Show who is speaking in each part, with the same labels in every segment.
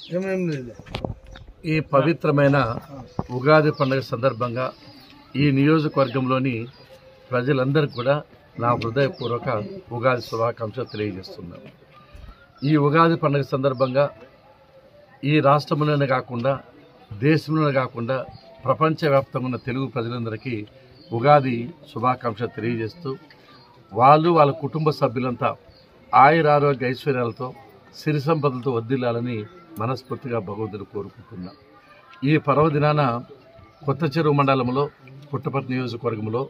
Speaker 1: ఏమేం లేదు
Speaker 2: ఈ పవిత్రమైన ఉగాది పండుగ సందర్భంగా ఈ నియోజకవర్గంలోని ప్రజలందరికీ కూడా నా హృదయపూర్వక ఉగాది శుభాకాంక్షలు తెలియజేస్తున్నాను ఈ ఉగాది పండుగ సందర్భంగా ఈ రాష్ట్రంలోనే కాకుండా దేశంలోనే కాకుండా ప్రపంచవ్యాప్తంగా ఉన్న తెలుగు ప్రజలందరికీ ఉగాది శుభాకాంక్షలు తెలియజేస్తూ వాళ్ళు వాళ్ళ కుటుంబ సభ్యులంతా ఆయురారోగ్య ఐశ్వర్యాలతో సిరి సంపదలతో వర్ధిల్లాలని మనస్ఫూర్తిగా భగవంతుడు కోరుకుంటున్నా ఈ పర్వదినాన కొత్త చెరువు మండలంలో పుట్టపర్తి నియోజకవర్గంలో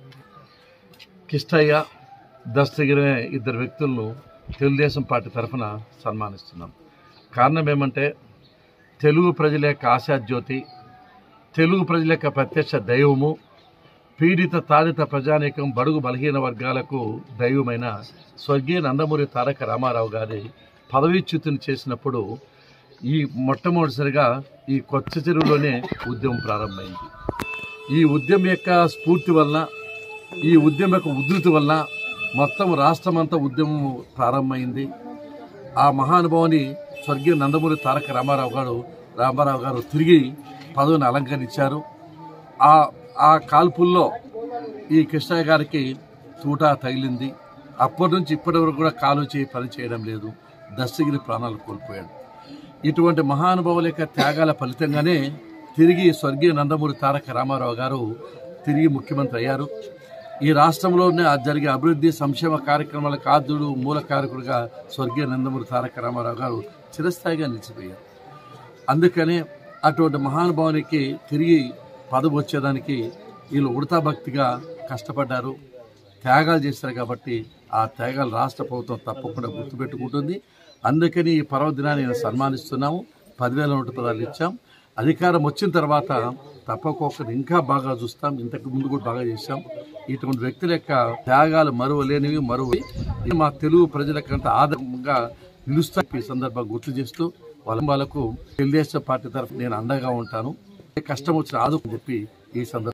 Speaker 2: కిష్టయ్య దస్తగిరి అనే ఇద్దరు వ్యక్తులను తెలుగుదేశం పార్టీ తరఫున సన్మానిస్తున్నాం కారణం ఏమంటే తెలుగు ప్రజల యొక్క ఆశాజ్యోతి తెలుగు ప్రజల యొక్క ప్రత్యక్ష దైవము పీడిత తాడిత ప్రజానీకం బడుగు బలహీన వర్గాలకు దైవమైన స్వర్గీయ నందమూరి తారక రామారావు గారి పదవీచ్యుతిని చేసినప్పుడు ఈ మొట్టమొదటిసారిగా ఈ కొత్త చెరువులోనే ఉద్యమం ప్రారంభమైంది ఈ ఉద్యమం యొక్క స్ఫూర్తి వలన ఈ ఉద్యమం యొక్క ఉధృతి వలన మొత్తం రాష్ట్రమంతా ఉద్యమం ప్రారంభమైంది ఆ మహానుభావుని స్వర్గీయ నందమూరి తారక రామారావు గారు రామారావు గారు తిరిగి పదవిని అలంకరించారు ఆ ఆ కాల్పుల్లో ఈ కృష్ణయ్య గారికి తూటా తగిలింది అప్పటి నుంచి ఇప్పటి వరకు కూడా కాలు చేయి పని చేయడం లేదు దస్తగిరి ప్రాణాలు కోల్పోయాడు ఇటువంటి మహానుభావుల యొక్క త్యాగాల ఫలితంగానే తిరిగి స్వర్గీయ నందమూరి తారక రామారావు గారు తిరిగి ముఖ్యమంత్రి అయ్యారు ఈ రాష్ట్రంలోనే ఆ జరిగే అభివృద్ధి సంక్షేమ కార్యక్రమాల కాదుడు మూల కారకుడిగా స్వర్గీయ నందమూరి తారక రామారావు గారు చిరస్థాయిగా నిలిచిపోయారు అందుకనే అటువంటి మహానుభావునికి తిరిగి పదవి వచ్చేదానికి వీళ్ళు ఉడతా భక్తిగా కష్టపడ్డారు త్యాగాలు చేశారు కాబట్టి ఆ త్యాగాలు రాష్ట్ర ప్రభుత్వం తప్పకుండా గుర్తుపెట్టుకుంటుంది అందుకని ఈ పర్వదినాన్ని నేను సన్మానిస్తున్నాము పదివేల నూట పదాలు ఇచ్చాం అధికారం వచ్చిన తర్వాత తప్పకొకరు ఇంకా బాగా చూస్తాం ఇంతకు ముందు కూడా బాగా చేశాం ఇటువంటి వ్యక్తుల యొక్క త్యాగాలు మరువలేనివి మరువు ఇది మా తెలుగు ప్రజలకంత ఆదరంగా నిలుస్తా ఈ సందర్భంగా గుర్తు చేస్తూ వాళ్ళ వాళ్ళకు తెలుగుదేశం పార్టీ తరఫు నేను అండగా ఉంటాను ఏ కష్టం వచ్చిన ఆదుకు చెప్పి ఈ సందర్భంగా